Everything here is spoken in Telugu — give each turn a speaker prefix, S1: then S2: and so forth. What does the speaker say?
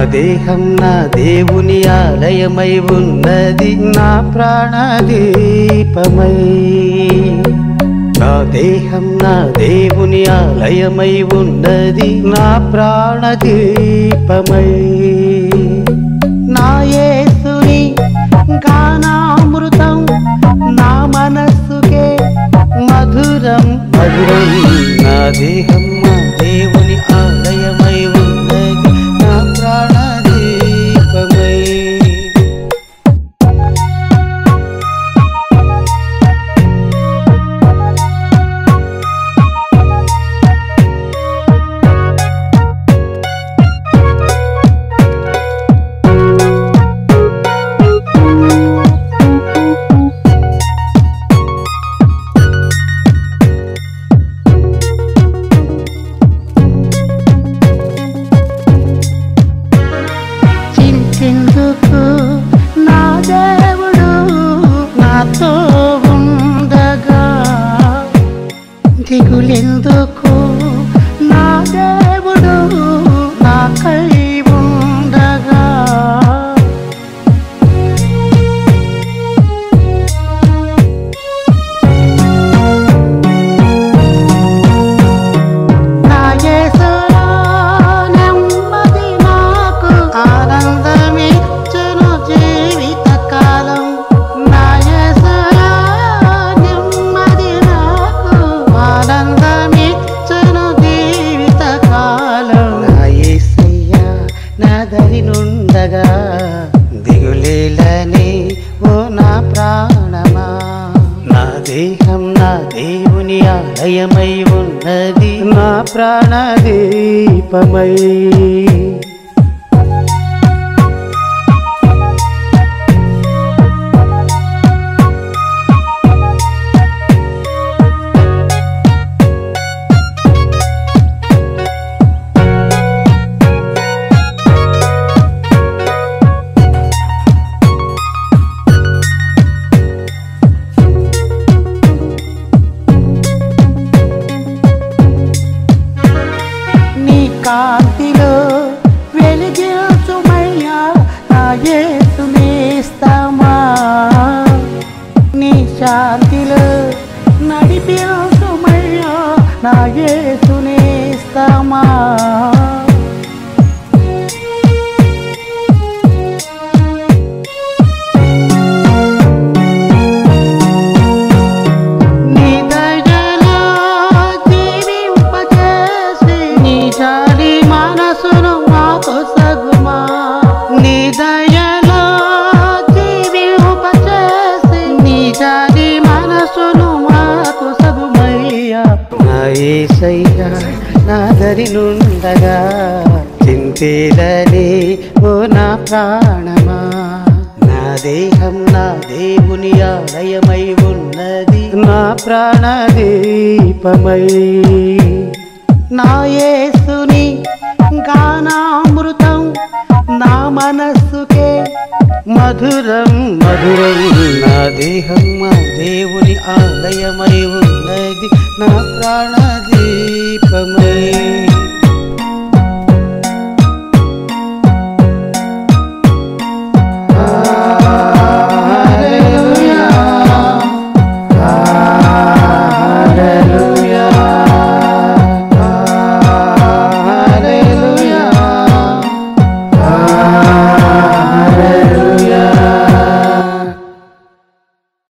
S1: దేహం నా దేవుని ఆలయమై ఉన్నది నా ప్రాణదీపమై నా దేహం నా దేవుని ఆలయమై ఉన్నది నా ప్రాణదీపమై నా యేసుని గానామృతం నా మనస్సుకే మధురం మధురం నా దేహం నా దేవుని ఆలయమై ఉన్నది నా ప్రాణదీపమై
S2: చింతిందుకు నా దేవుడు నాతో ఉండగా దిగులెందుకు నా దేవుడు నాకై ఉండగా నా యేసులో నెమ్మది నాకు ఆనందమిచ్చును జీవితకాలం నా యేసులో నెమ్మది నాకు ఆనందమిచ్చును జీవితకాలం
S1: నా యేసయ్యా నా దరి నుండగా దిగులేలని ఓ నా ప్రాణమా నా దేహం నా దేవుని ఆలయమై ఉన్నది నా ప్రాణదీపమై
S2: నీ కాంతిలో వెలిగించుమయ్యా నా యేసునేస్తమా నీ శాంతిలో నడిపించుమయ్యా నా యేసునేస్తమా నీ దయలో జీవింపజేసి నీ జాలి మనసును మాకు సగుమా నీ దయలో జీవింపజేసి నీ జాలి మనసును మాకు సగుమయ్యా
S1: నా యేసయ్యా నా దరి నుండగా చింతేలని ఓ నా ప్రాణమా నా దేహం నా దేవుని ఆలయమై ఉన్నది నా ప్రాణదీపమై
S2: నా యేసుని గానామృతం నా మనస్సుకే
S1: మధురం మధురం నా దేహం మా దేవుని ఆలయమై ఉన్నది నా ప్రాణదీపమై